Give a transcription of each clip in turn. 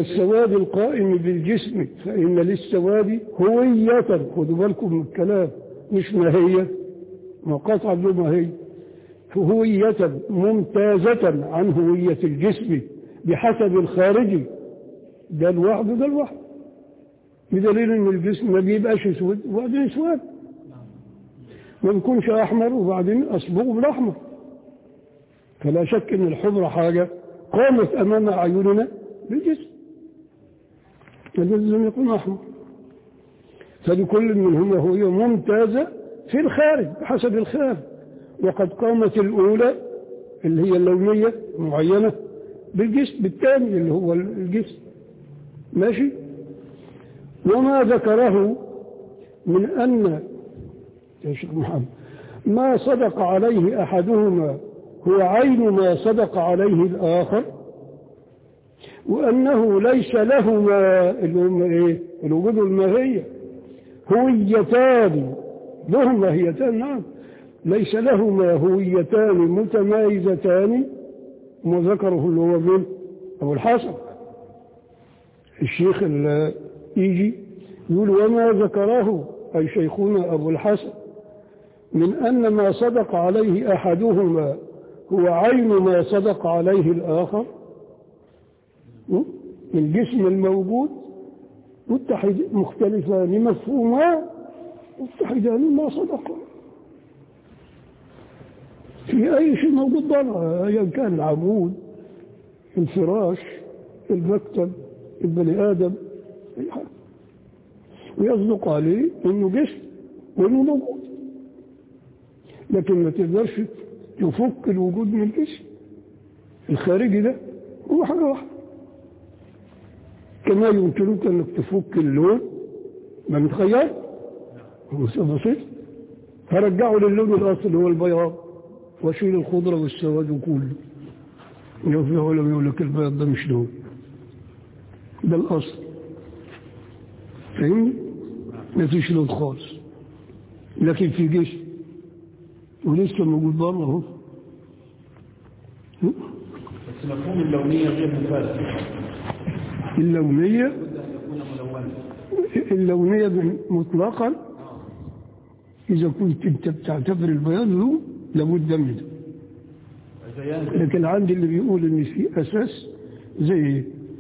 والسواد القائم بالجسم فإن للسواد هوية خدوا بالكم من الكلام مش ماهية ما قطع له ماهية هوية ممتازة عن هوية الجسم بحسب الخارجي ده الواحد وده الواحد بدليل ان الجسم ما بيبقاش اسود وبعدين اسود ما بيكونش احمر وبعدين اصبغه بالاحمر فلا شك ان الحمرة حاجة قامت امام اعيننا بالجسم لازم يكون احمر فلكل منهما هوية ممتازة في الخارج بحسب الخارج وقد قامت الأولى اللي هي اللونية معينة بالجسم بالثاني اللي هو الجسم ماشي وما ذكره من أن يا شيخ محمد ما صدق عليه أحدهما هو عين ما صدق عليه الآخر وأنه ليس لهما إيه الوجود الماهية هويتان لهم ماهيتان نعم ليس لهما هويتان متمايزتان وذكره اللي هو من أبو الحسن الشيخ يجي يقول وما ذكره أي شيخنا أبو الحسن من أن ما صدق عليه أحدهما هو عين ما صدق عليه الآخر الجسم الموجود متحد مختلفان مفهوما متحدان ما صدقا في أي شيء موجود بره أيا كان العمود الفراش المكتب البني آدم أي حاجة ويصدق عليه إنه جسم وإنه موجود لكن ما تقدرش تفك الوجود من الجسم الخارجي ده هو حاجة واحدة كما يمكنك أنك تفك اللون ما متخيل هو بسيط فرجعه للون الأصل هو البياض واشيل الخضرة والسواد كله لو في علماء يقول لك البياض ده مش لون ده الأصل فاهمني؟ ما فيش لون خالص لكن في جسم ولسه موجود بره اهو بس مفهوم اللونية غير مفاد اللونية يكون ملونا اللونية مطلقا إذا كنت أنت بتعتبر البياض له لابد منه زيان لكن عندي اللي بيقول إن في أساس زي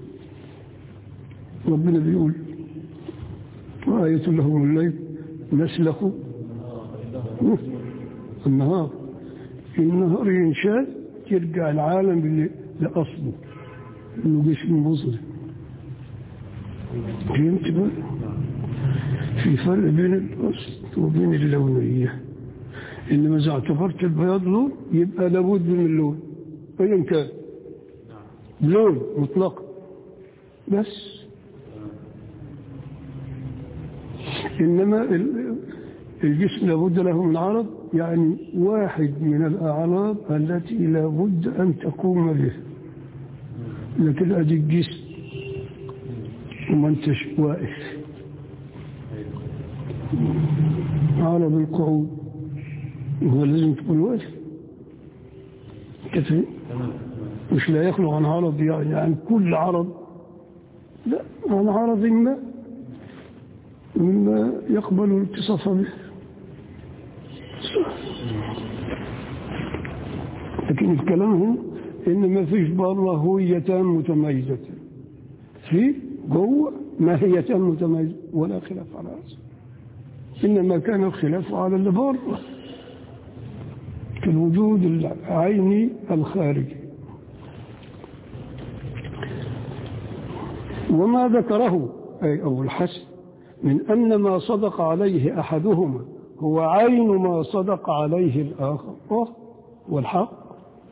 ربنا بيقول وآية لهم الليل نسلخ النهار في النهار ينشال ترجع العالم اللي لأصله إنه جسم مظلم فهمت بقى؟ في فرق بين الأصل وبين اللونية إنما إذا اعتبرت البياض لون يبقى لابد من اللون أيا كان لون مطلق بس إنما ال- الجسم لابد له من عرض يعني واحد من الأعراض التي لابد أن تقوم به لكن أدي الجسم وما انتش واقف عرض القعود هو لازم تكون واقف كيف مش لا يخلو عن عرض يعني عن كل عرض لا عن عرض ما مما يقبل الاتصاف به لكن الكلام هنا ان ما فيش بره هويتان متميزتان في جوه ماهيتان متميزة ولا خلاف على هذا إنما كان الخلاف على اللي بره في الوجود العيني الخارجي وما ذكره أي أبو الحسن من أن ما صدق عليه أحدهما هو عين ما صدق عليه الآخر أوه، والحق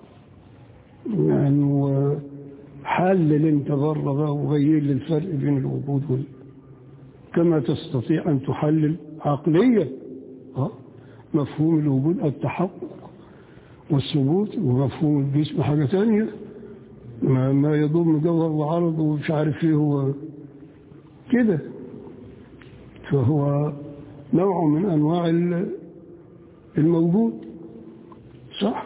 يعني هو حلل انت بره بقى وغير لي الفرق بين الوجود وال... كما تستطيع أن تحلل عقليا آه، مفهوم الوجود التحقق والثبوت ومفهوم الجسم حاجة تانية ما, ما يضم جوهر وعرض ومش عارف ايه هو كده فهو نوع من أنواع ال- الموجود صح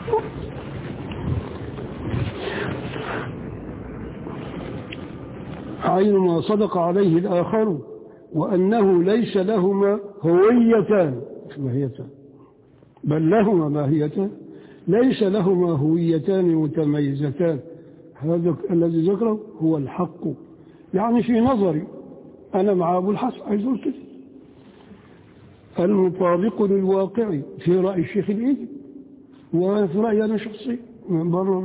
عين ما صدق عليه الآخر وأنه ليس لهما هويتان مش ماهيتان بل لهما ماهيتان ليس لهما هويتان متميزتان هذا الذي ذكره هو الحق يعني في نظري أنا مع أبو الحسن عايز أقول كده المطابق للواقع في رأي الشيخ الإيدي وفي رأيي أنا شخصي من بره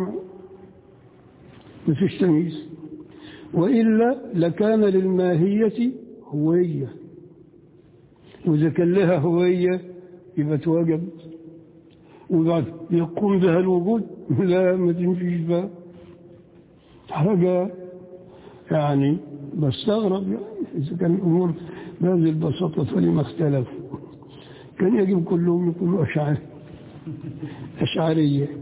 ما فيش تمييز وإلا لكان للماهية هوية وإذا كان لها هوية يبقى تواجب وبعد يقوم بها الوجود لا ما تمشيش بها حاجة يعني بستغرب يعني إذا كان الأمور بهذه البساطة فلما اختلفوا كان يجب كلهم يكونوا أشعار أشعارية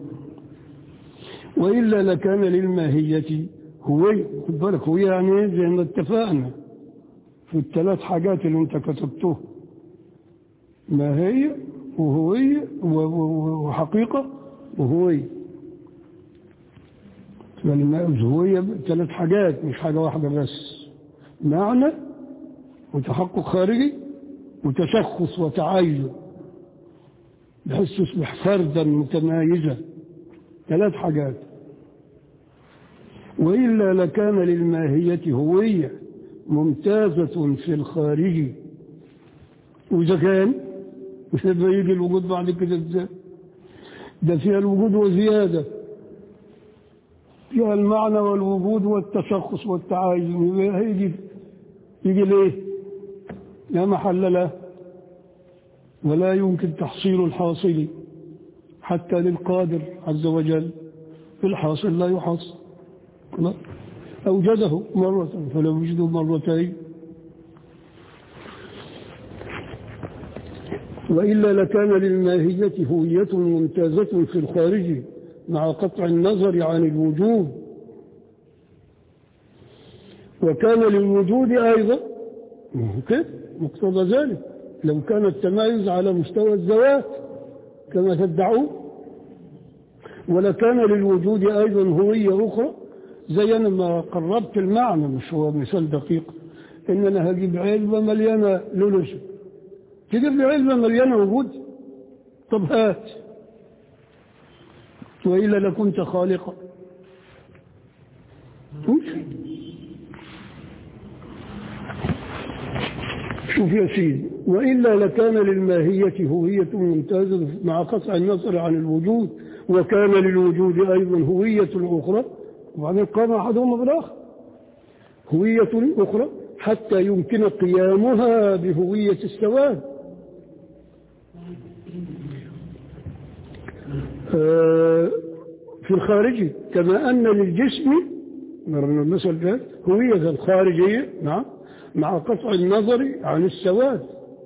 وإلا لكان للماهية هوية خد بالك هوية يعني إيه؟ زي ما اتفقنا في الثلاث حاجات اللي انت كتبته ماهية وهوية وحقيقة وهوية هوية ثلاث حاجات مش حاجة واحدة بس معنى وتحقق خارجي وتشخص وتعايز بحيث تصبح فردا متمايزا ثلاث حاجات وإلا لكان للماهية هوية ممتازة في الخارج وإذا كان مش لما يجي الوجود بعد كده ازاي ده فيها الوجود وزيادة فيها المعنى والوجود والتشخص والتعايز هيجي يجي ليه لا محل له ولا يمكن تحصيل الحاصل حتى للقادر عز وجل الحاصل لا يحصل لا. أوجده مرة فلو وجده مرتين وإلا لكان للماهية هوية ممتازة في الخارج مع قطع النظر عن الوجود وكان للوجود أيضا كيف مقتضى ذلك لو كان التمايز على مستوى الذوات كما تدعون ولكان للوجود أيضا هوية أخرى زي أنا ما قربت المعنى مش هو مثال دقيق إن أنا هجيب علبة مليانة لولوس تجيب لي علبة مليانة وجود طب هات وإلا لكنت خالقا شوف يا سيدي وإلا لكان للماهية هوية ممتازة مع قطع النظر عن الوجود وكان للوجود أيضا هوية أخرى وبعدين قام أحدهما بالآخر هوية أخرى حتى يمكن قيامها بهوية السواد في الخارج كما أن للجسم مرنا المثل ده هوية الخارجية نعم مع قطع النظر عن السواد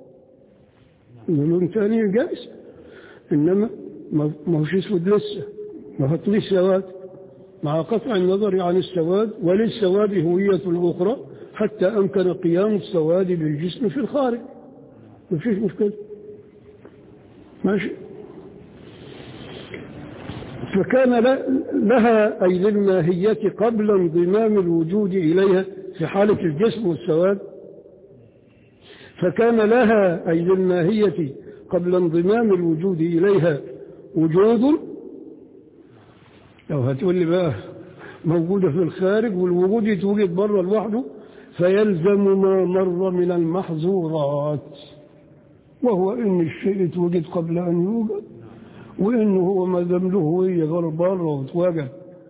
لون ثاني جائز إنما ما هوش اسود لسه ما هطليش سواد مع قطع النظر عن السواد وللسواد هوية أخرى حتى أمكن قيام السواد بالجسم في الخارج ما فيش مشكلة ماشي فكان لها أي للماهية قبل انضمام الوجود إليها في حالة الجسم والسواد فكان لها أي للماهية قبل انضمام الوجود إليها وجود لو هتقول لي بقى موجودة في الخارج والوجود يتوجد بره لوحده فيلزم ما مر من المحظورات وهو إن الشيء يتوجد قبل أن يوجد وإنه هو ما دام له هوية غير بره وتواجد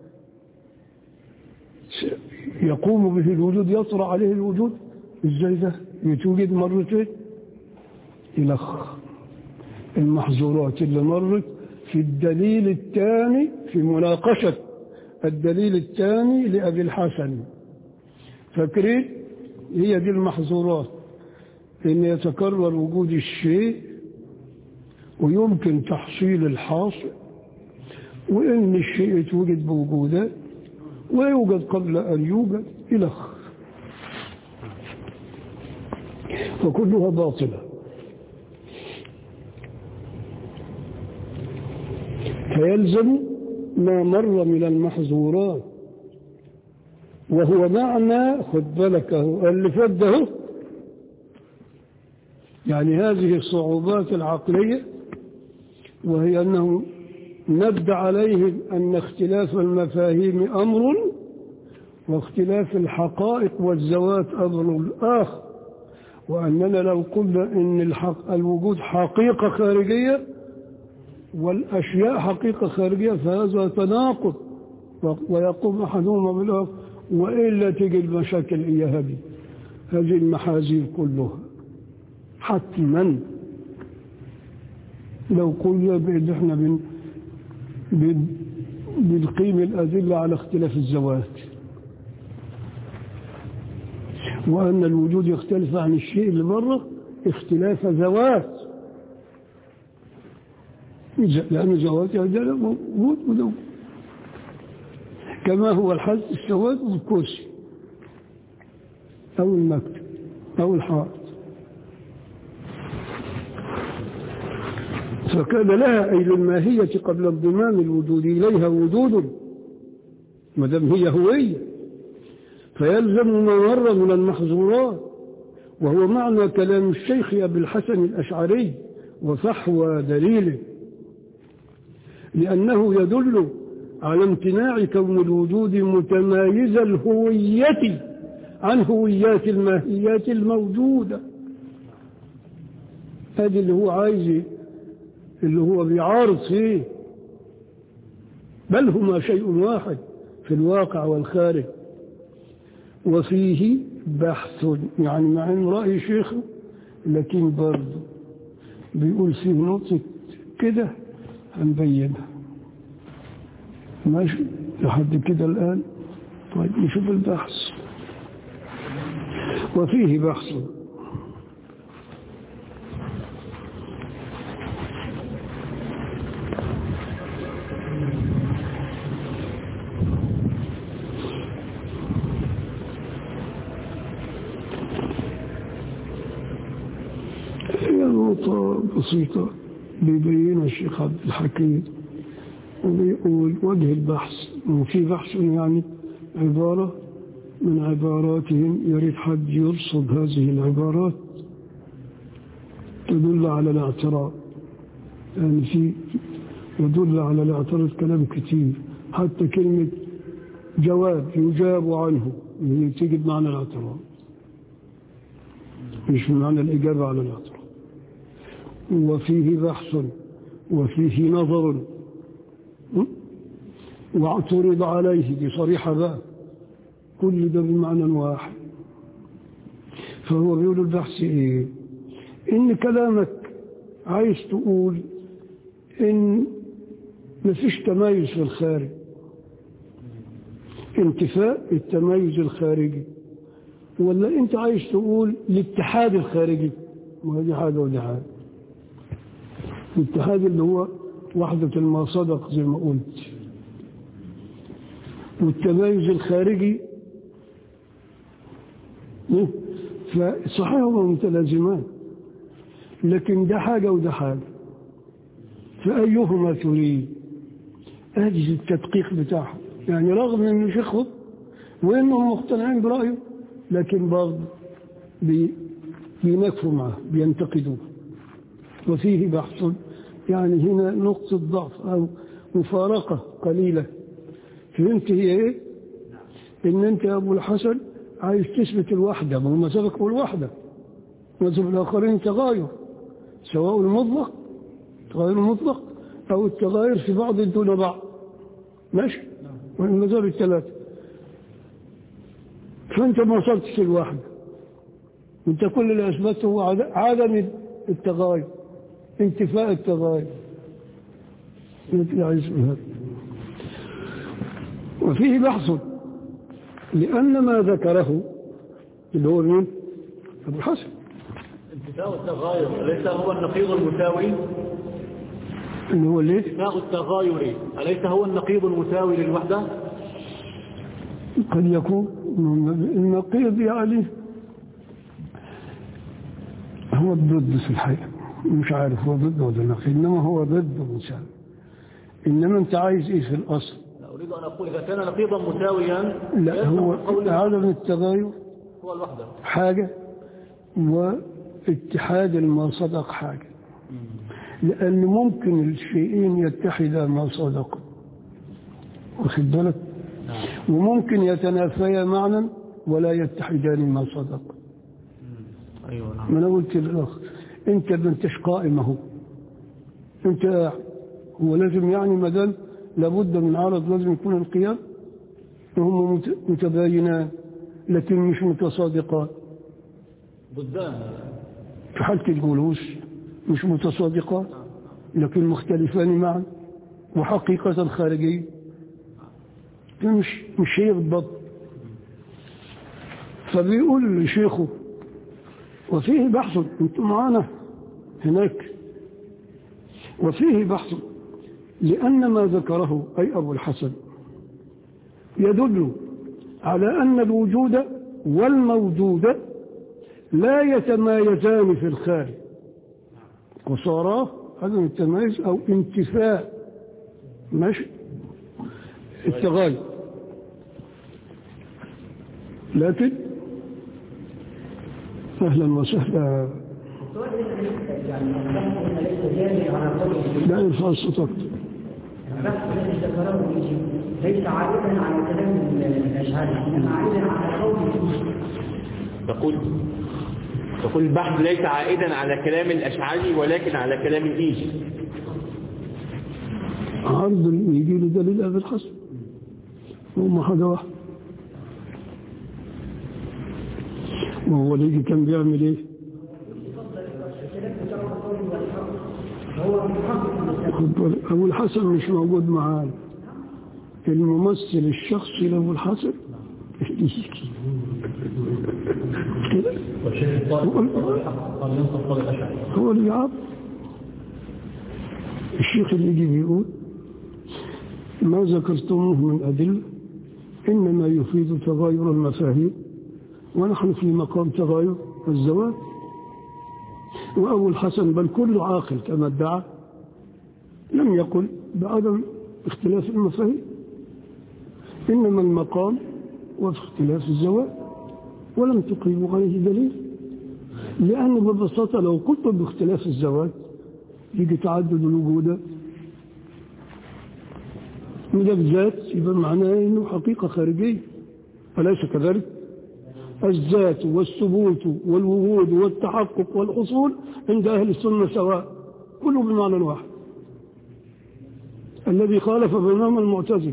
يقوم به الوجود يطرأ عليه الوجود ازاي ده يتوجد مرتين يلخ المحظورات اللي مرت في الدليل الثاني في مناقشة الدليل الثاني لأبي الحسن فاكرين هي دي المحظورات إن يتكرر وجود الشيء ويمكن تحصيل الحاصل وإن الشيء يتوجد بوجوده ويوجد قبل أن يوجد إلى وكلها باطلة فيلزم ما مر من المحظورات وهو معنى خد بالك اهو اللي فات ده اهو. يعني هذه الصعوبات العقلية وهي أنه ند عليهم أن اختلاف المفاهيم أمر واختلاف الحقائق والذوات أمر آخر وأننا لو قلنا أن الحق الوجود حقيقة خارجية والأشياء حقيقة خارجية فهذا تناقض ويقوم أحدهما بالآخر وإلا تجي المشاكل إياها دي هذه المحاذير كلها حتما لو قلنا بأن احنا بن بن بنقيم الأدلة على اختلاف الزوات وأن الوجود يختلف عن الشيء اللي بره اختلاف ذوات لأن زوات يهدل موجود ودو كما هو الحد السواد والكرسي أو المكتب أو الحائط فكان لها أي للماهية قبل انضمام الوجود إليها وجود ما دام هي هوية فيلزم ما مر من المحظورات وهو معنى كلام الشيخ أبي الحسن الأشعري وفحوى دليله لأنه يدل على امتناع كون الوجود متمايز الهوية عن هويات الماهيات الموجودة هذا اللي هو عايز اللي هو بيعارض فيه بل هما شيء واحد في الواقع والخارج وفيه بحث يعني مع ان رأي شيخه لكن برضه بيقول فيه نقطة كده هنبينها ماشي لحد كده الآن طيب نشوف البحث وفيه بحث هي نقطة بسيطة بيبينها الشيخ عبد الحكيم وبيقول وجه البحث وفي بحث يعني عبارة من عباراتهم يريد حد يرصد هذه العبارات تدل على الاعتراض يعني في يدل على الاعتراض كلام كتير حتى كلمة جواب يجاب عنه هي تيجي بمعنى الاعتراض مش بمعنى الإجابة على الاعتراض وفيه بحث وفيه نظر واعترض عليه دي صريحة بقى كل ده بمعنى واحد فهو بيقول البحث ايه ان كلامك عايز تقول ان مفيش تمايز في الخارج انتفاء التمايز الخارجي ولا انت عايز تقول الاتحاد الخارجي ما دي حاجة ودي حاجة الاتحاد اللي هو وحدة المصادق زي ما قلت والتمايز الخارجي فصحيح هما متلازمان لكن ده حاجة وده حاجة فأيهما تريد أجل التدقيق بتاعهم يعني رغم أن شيخهم وإنهم مقتنعين برأيه لكن برضه بي بينكفوا معه بينتقدوه وفيه بحث يعني هنا نقطة ضعف أو مفارقة قليلة فهمت هي إيه؟ إن أنت يا أبو الحسن عايز تثبت الوحدة ما هم سبقوا الوحدة مذهب الآخرين تغاير سواء المطلق تغير المطلق أو التغاير في بعض دون بعض ماشي والمذهب الثلاثة فأنت ما وصلتش الوحدة أنت كل اللي أثبته هو عدم التغاير انتفاء التغاير وفيه بحث لأن ما ذكره اللي هو مين أبو الحسن انتفاء التغاير أليس هو النقيض المساوي اللي هو ليه انتفاء التغاير أليس هو النقيض المساوي للوحدة قد يكون النقيض يعني هو الضد في الحقيقة مش عارف هو ضد ولا نقيض إنما هو ضد مساوي إنما أنت عايز إيه في الأصل لا أريد أن أقول إذا كان نقيضا مساويا لا يلزم هو قول عدم التغير هو الوحدة حاجة واتحاد ما صدق حاجة لأن ممكن الشيئين يتحدا ما صدق واخد بالك وممكن يتنافيا معنا ولا يتحدان ما صدق أيوة نعم ما انا قلت للاخ انت ما انتش قائم اهو انت قاعد هو لازم يعني ما دام لابد من عرض لازم يكون القيام وهم مت- متباينان لكن مش متصادقان ضدان في حالة الجلوس مش متصادقان لكن مختلفان معا وحقيقة خارجية مش مش هي بالضبط فبيقول لشيخه وفيه بحث انتم معانا هناك وفيه بحث لأن ما ذكره أي أبو الحسن يدل على أن الوجود والموجود لا يتمايزان في الخارج وصارا هذا التمايز أو انتفاء ماشي التغاير لكن أهلا وسهلا لا يرفع الصوت أكتر البحث الذي ذكره يجي ليس عائدا على كلام الاشعري انما عائدا على قول تقول تقول البحث ليس عائدا على كلام الأشعري ولكن على كلام الإيجي عرض يجي له دليل أبي الحسن هم حاجة واحدة وهو اللي كان بيعمل ايه خد بالك، أبو الحسن مش موجود معانا الممثل الشخصي لأبو الحسن كده والشيخ الطالب قال ينصف قول الأشعري هو اللي بيعرف الشيخ اللي يجي بيقول ما ذكرتموه من أدلة إنما يفيد تغاير المفاهيم ونحن في مقام تغاير الزواج وأبو الحسن بل كل عاقل كما ادعى لم يقل بعدم اختلاف المفاهيم إنما المقام وفي اختلاف الزواج ولم تقيموا عليه دليل لأنه ببساطة لو قلت باختلاف الزواج يجي تعدد الوجودات وده بالذات يبقى معناه انه حقيقة خارجية أليس كذلك؟ الذات والثبوت والوجود والتحقق والحصول عند أهل السنة سواء كله بمعنى واحد الذي خالف بينهما المعتزل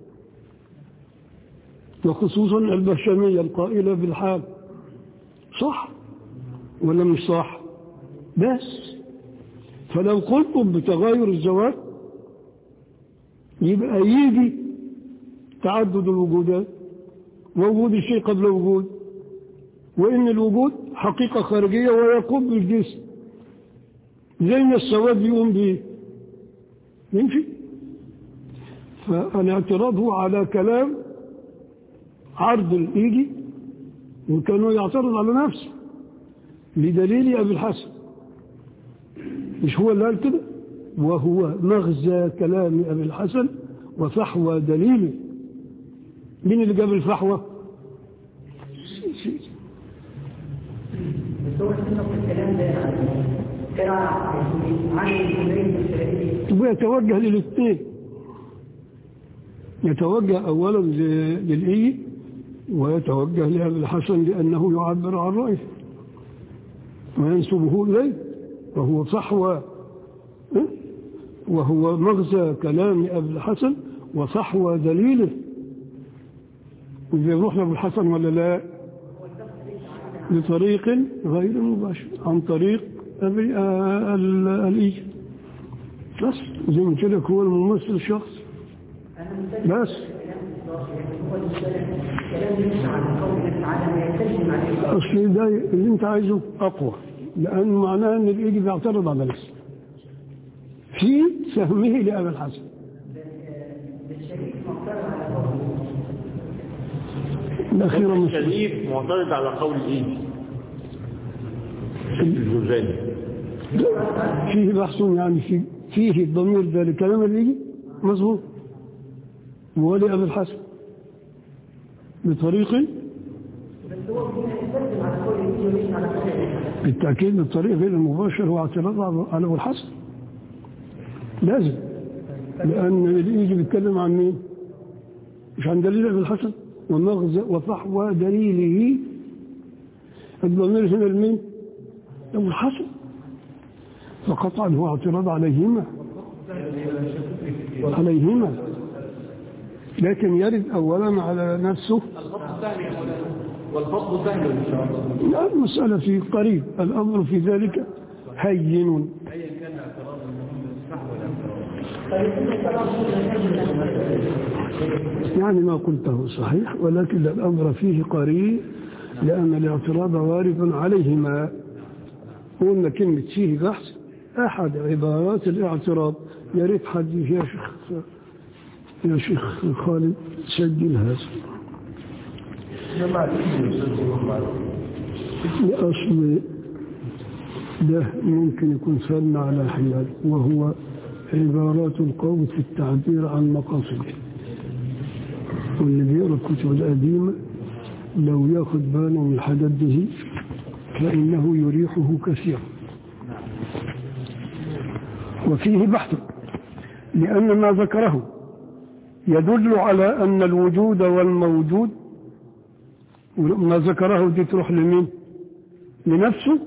وخصوصا البهشمية القائلة بالحال صح ولا مش صح بس فلو قلتم بتغير الزواج يبقى يجي تعدد الوجودات ووجود الشيء قبل وجود وإن الوجود حقيقة خارجية ويقوم بالجسم زي ما السواد يقوم به يمشي فالاعتراض هو على كلام عرض الإيجي وكانوا يعترض على نفسه لدليل أبي الحسن مش هو اللي قال كده وهو مغزى كلام أبي الحسن وفحوى دليله مين اللي جاب الفحوى بس هو السنه في الكلام ده كان عن الجمهوريه الاسرائيليه ويتوجه للاثنين يتوجه أولا ل- للإي ويتوجه لأبي الحسن لأنه يعبر عن رأيه وينسبه إليه وهو فحوى ها؟ وهو مغزى كلام أبي الحسن وفحوى دليله وبيروح لأبو الحسن ولا لا بطريق غير مباشر عن طريق أبي آه، ال- الإي بس زي ما قلت لك هو الممثل الشخصي بس هو الكلام يمشي على قول الله تعالى ما يلتزم عليه اصل ده اللي انت عايزه اقوى لان معناه ان الايجي بيعترض على نفسه في فهمه لابي الحسن الشريك معترض على قوله الاخيره مش الشريف معترض على قول الإيجي الجوزاني فيه بحث يعني في فيه الضمير ده لكلام الايجي مظبوط ولأبي الحسن بطريق بس هو هنا يستخدم على قول الإيجي وليس على قول الإيجي. بالتأكيد الطريق غير المباشر هو اعتراض على أبو الحسن لازم لأن الإيجي بيتكلم عن مين؟ مش عن دليل أبي الحسن ومغزى وفحوى دليله الضمير هنا لمين؟ أبو الحسن فقطعا هو اعتراض عليهما عليهما لكن يرد أولا على نفسه الخط سهل يا مولانا والفضل سهل ان شاء الله لا المسألة في قريب الأمر في ذلك هين يعني ما قلته صحيح ولكن الأمر فيه قريب لأن الاعتراض وارد عليهما قلنا كلمة فيه بحث أحد عبارات الاعتراض يا ريت حد يا شيخ يا شيخ خالد سجل هذا لأصل ده ممكن يكون فن على حيال وهو عبارات القوم في التعبير عن مقاصده واللي بيقرا الكتب القديمة لو ياخد باله من الحاجات دي فإنه يريحه كثيرا وفيه بحث لأن ما ذكره يدل على أن الوجود والموجود ما ذكره دي تروح لمين لنفسه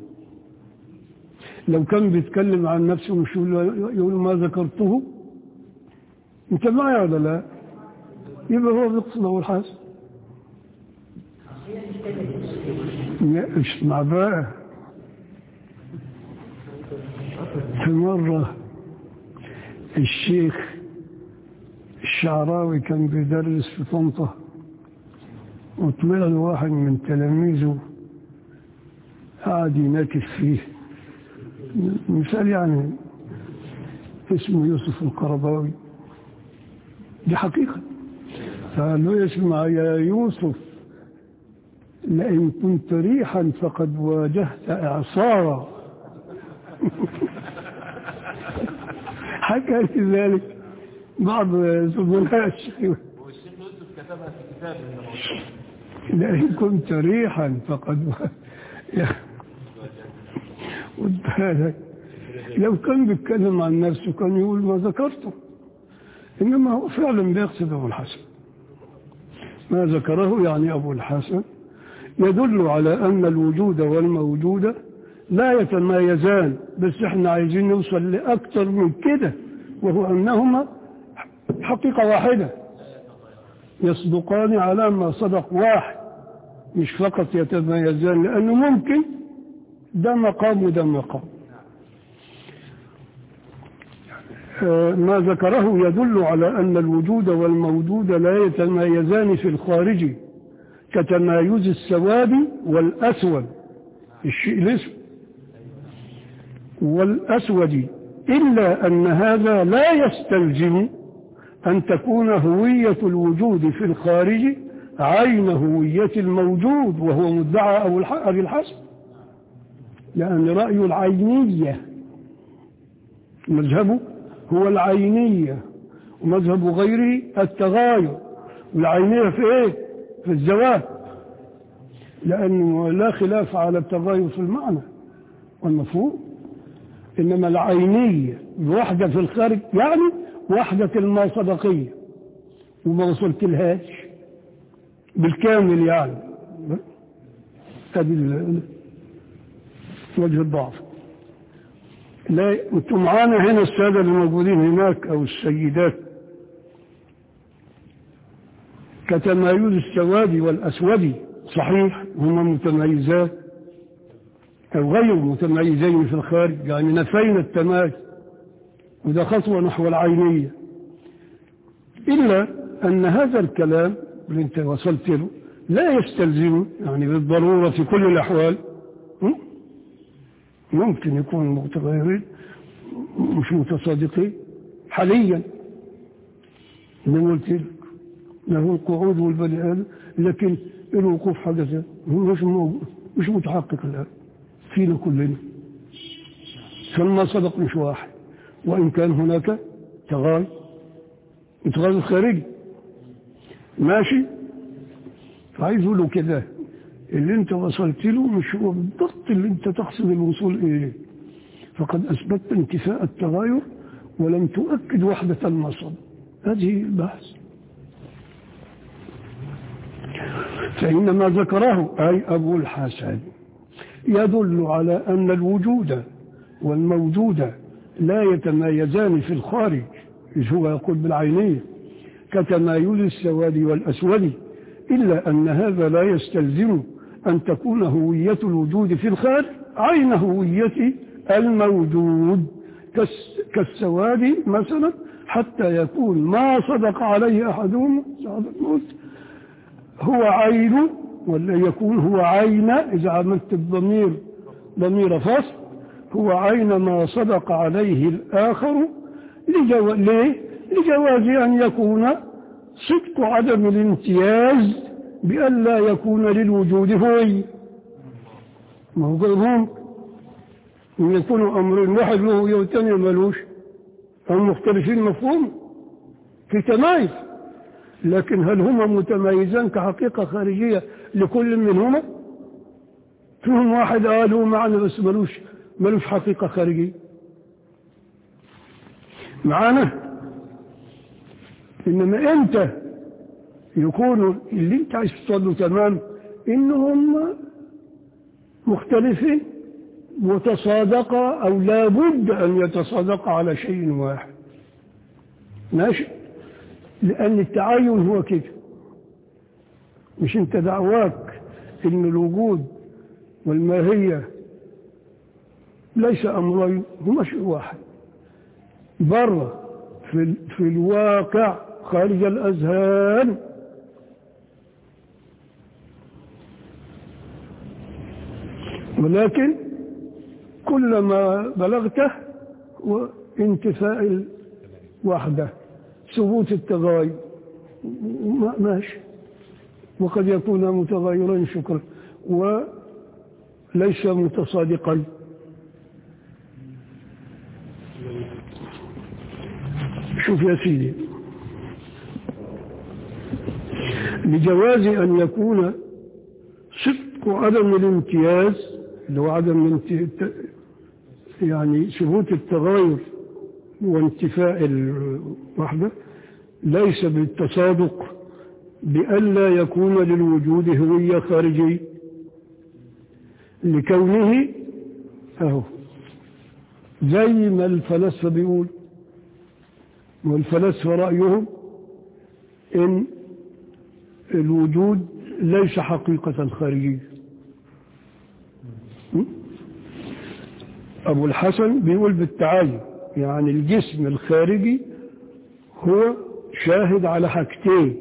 لو كان بيتكلم عن نفسه مش يقول يقول ما ذكرته انت معي ولا لا يبقى هو بيقصد ابو الحسن لا، اسمع بقى في مرة الشيخ الشعراوي كان بيدرس في طنطا وطلع له واحد من تلاميذه قعد يناكف فيه مثال يعني اسمه يوسف القرضاوي دي حقيقة فقال له اسمع يا يوسف لئن كنت ريحا فقد واجهت إعصارا حكى لي ذلك بعض زملاء الشيخ والشيخ يوسف كتبها في كتاب لئن كنت ريحا فقد و- يا- خد بالك لو كان بيتكلم عن نفسه كان يقول ما ذكرته إنما هو فعلا بيقصد أبو الحسن ما ذكره يعني أبو الحسن يدل على أن الوجود والموجود لا يتمايزان بس احنا عايزين نوصل لأكثر من كده وهو أنهما حقيقة واحدة يصدقان على ما صدق واحد مش فقط يتميزان لأنه ممكن ده مقام وده مقام آه، ما ذكره يدل على أن الوجود والموجود لا يتمايزان في الخارج كتمايز السواد والأسود الشيء الاسم والأسود إلا أن هذا لا يستلزم أن تكون هوية الوجود في الخارج عين هوية الموجود وهو مدعى أبو الح- أبي الحسن لأن رأي العينية مذهبه هو العينية ومذهب غيره التغاير والعينية في ايه في الزواج لأنه لا خلاف على التغاير في المعنى والمفهوم إنما العينية بوحدة في الخارج يعني وحدة المصدقية وما وصلت لهاش بالكامل يعني هذه ال- وجه الضعف لا انتم معانا هنا السادة اللي موجودين هناك او السيدات كتمايز السواد والاسود صحيح هما متميزات او غير متميزين في الخارج يعني نفينا التمايز وده خطوة نحو العينية إلا أن هذا الكلام اللي انت وصلت له لا يستلزم يعني بالضرورة في كل الأحوال م? ممكن يكون متغيرين مش متصادقين حاليا زي ما قلت لك له القعود والبني آدم لكن الوقوف حدث هو مش مو- مش متحقق الآن فينا كلنا فالما صدق مش واحد وإن كان هناك تغاير التغير الخارجي ماشي فعايز له كده اللي انت وصلت له مش هو بالضبط اللي انت تقصد الوصول اليه فقد اثبتت انتفاء التغير ولم تؤكد وحدة النصب هذه البحث فإن ما ذكره أي أبو الحسن يدل على أن الوجود والموجود لا يتمايزان في الخارج إذ هو يقول بالعينية كتمايز السواد والأسود إلا أن هذا لا يستلزم أن تكون هوية الوجود في الخارج عين هوية الموجود كالس- كالسواد مثلا حتى يكون ما صدق عليه أحدهم سعادة الموت هو عين ولا يكون هو عين إذا عملت الضمير ضمير فصل هو عين ما صدق عليه الآخر لجو... ليه؟ لجواز أن يكون صدق عدم الامتياز بأن لا يكون للوجود هوي ما هو غير ممكن أن يكون أمرين واحد له هوية والثاني ملوش هم مختلفين مفهوم في تمايز لكن هل هما متميزان كحقيقة خارجية لكل منهما فيهم واحد قالوا معنى بس ملوش ملوش حقيقة خارجية معانا إنما أنت يكون اللي أنت عايز تصله تمام إنهم مختلفين متصادقة أو لابد أن يتصادقا على شيء واحد ماشي لأن التعين هو كده مش انت دعواك ان الوجود والماهية ليس أمرين هما شيء واحد بره في, ال- في الواقع خارج الأذهان ولكن كلما بلغته وانتفاء الوحدة ثبوت التغاير ما- ماشي وقد يكون متغيرا شكرا وليس متصادقا شوف يا سيدي لجواز أن يكون صدق عدم الامتياز اللي هو عدم الانت- يعني ثبوت التغاير وانتفاء الوحدة ليس بالتصادق بألا يكون للوجود هوية خارجية لكونه أهو زي ما الفلاسفة بيقول والفلاسفة رأيهم إن الوجود ليس حقيقة خارجية م? أبو الحسن بيقول بالتعاين يعني الجسم الخارجي هو شاهد على حاجتين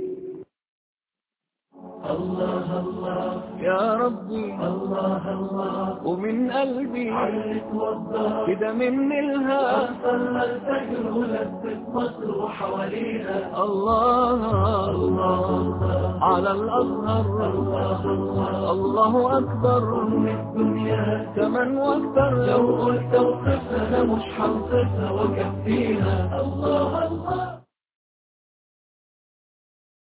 يا ربي الله الله ومن قلبي كده مني الها صلى الفجر ولفت مصر وحواليها الله الله على الأزهر الله الله أكبر أم الدنيا كمان واكتر لو قلت اوصفها أنا مش هوصفها وكفيها الله الله